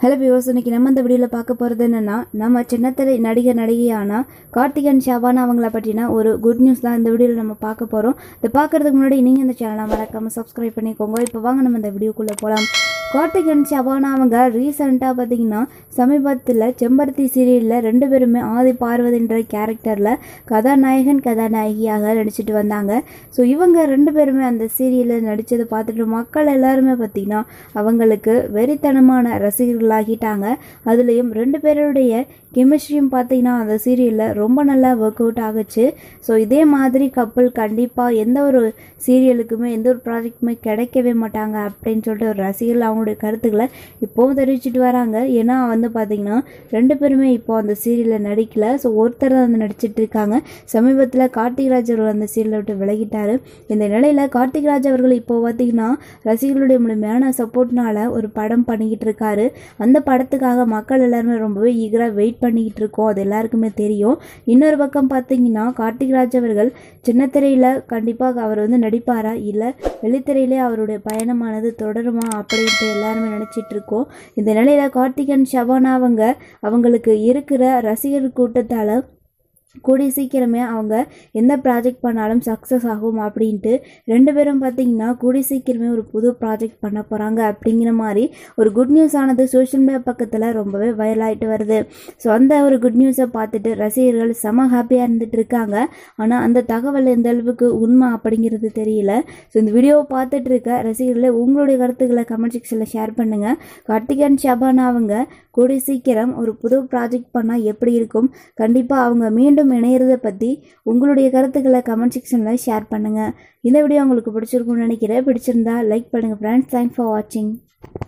hello viewers இன்னைக்கு நம்ம இந்த வீடியோவில் பார்க்க போகிறது என்னென்னா நம்ம சின்னத்திரை நடிகர் நடிகையான கார்த்திகன் ஷபானா அவங்கள பற்றின ஒரு குட் நியூஸ் தான் இந்த வீடியோவில் நம்ம பார்க்க போகிறோம் இதை பார்க்கறதுக்கு முன்னாடி நீங்கள் இந்த சேனலை மறக்காமல் சப்ஸ்கிரைப் பண்ணிக்கோங்க இப்போ வாங்க நம்ம இந்த வீடியோக்குள்ளே போகலாம் கார்த்திகன் ஷபானா அவங்க ரீசெண்டாக பார்த்தீங்கன்னா சமீபத்தில் செம்பருத்தி சீரியலில் ரெண்டு பேருமே ஆதி பார்வதின்ற கேரக்டரில் கதாநாயகன் கதாநாயகியாக நடிச்சிட்டு வந்தாங்க ஸோ இவங்க ரெண்டு பேருமே அந்த சீரியலில் நடித்ததை பார்த்துட்டு மக்கள் எல்லாருமே பார்த்திங்கன்னா அவங்களுக்கு வெறித்தனமான ரசிகர்களாகிட்டாங்க அதுலேயும் ரெண்டு பேருடைய கெமிஸ்ட்ரியும் பார்த்தீங்கன்னா அந்த சீரியலில் ரொம்ப நல்லா ஒர்க் அவுட் ஆகுச்சு ஸோ இதே மாதிரி கப்பல் கண்டிப்பாக எந்த ஒரு சீரியலுக்குமே எந்த ஒரு ப்ராஜெக்ட்டுமே கிடைக்கவே மாட்டாங்க அப்படின்னு சொல்லிட்டு ஒரு ரசிகர்கள் அவங்களுடைய கருத்துக்களை இப்போவும் தெரிவிச்சிட்டு வராங்க ஏன்னா வந்து பார்த்திங்கன்னா ரெண்டு பேருமே இப்போ அந்த சீரியலில் நடிக்கல ஸோ ஒருத்தர் தான் வந்து நடிச்சிட்டு இருக்காங்க சமீபத்தில் கார்த்திகராஜ் அவர்கள் அந்த சீரியலை விட்டு விலகிட்டார் இந்த நிலையில் கார்த்திகராஜ் அவர்கள் இப்போ பார்த்தீங்கன்னா ரசிகர்களுடைய முழுமையான சப்போர்ட்னால ஒரு படம் பண்ணிக்கிட்டு இருக்காரு அந்த படத்துக்காக மக்கள் எல்லாருமே ரொம்பவே ஈகராக வெயிட் பண்ணிக்கிட்டு இருக்கோம் அது எல்லாருக்குமே தெரியும் இன்னொரு பக்கம் பார்த்தீங்கன்னா கார்த்திகராஜ் அவர்கள் சின்னத்திரையில் கண்டிப்பாக அவர் வந்து நடிப்பாரா இல்லை வெளித்திரையிலே அவருடைய பயணமானது தொடருமா அப்படின்ட்டு எல்லாருமே நினச்சிட்டு இருக்கோம் இந்த நிலையில் கார்த்திகன் ஷபானா அவங்க அவங்களுக்கு இருக்கிற ரசிகர் கூட்டத்தால் கூடிய சீக்கிரமே அவங்க எந்த ப்ராஜெக்ட் பண்ணாலும் சக்ஸஸ் ஆகும் அப்படின்ட்டு ரெண்டு பேரும் பார்த்தீங்கன்னா கூடிய சீக்கிரமே ஒரு புது ப்ராஜெக்ட் பண்ண போகிறாங்க அப்படிங்கிற மாதிரி ஒரு குட் நியூஸ் ஆனது சோஷியல் மீடியா பக்கத்தில் ரொம்பவே வைரல் ஆகிட்டு வருது ஸோ அந்த ஒரு குட் நியூஸை பார்த்துட்டு ரசிகர்கள் செம ஹாப்பியாக இருந்துட்டு இருக்காங்க ஆனால் அந்த தகவல் எந்த அளவுக்கு உண்மை அப்படிங்கிறது தெரியல ஸோ இந்த வீடியோவை பார்த்துட்டு இருக்க ரசிகர்களே உங்களுடைய கருத்துக்களை கமெண்ட் செக்ஷனில் ஷேர் பண்ணுங்கள் கார்த்திகன் ஷபானா அவங்க கூடிய சீக்கிரம் ஒரு புது ப்ராஜெக்ட் பண்ணால் எப்படி இருக்கும் கண்டிப்பாக அவங்க மீண்டும் இணையிறதை பற்றி உங்களுடைய கருத்துக்களை கமெண்ட் செக்ஷனில் ஷேர் பண்ணுங்கள் இந்த வீடியோ உங்களுக்கு பிடிச்சிருக்கும்னு நினைக்கிறேன் பிடிச்சிருந்தா லைக் பண்ணுங்கள் ஃப்ரெண்ட்ஸ் தேங்க்ஸ் ஃபார் வாட்சிங்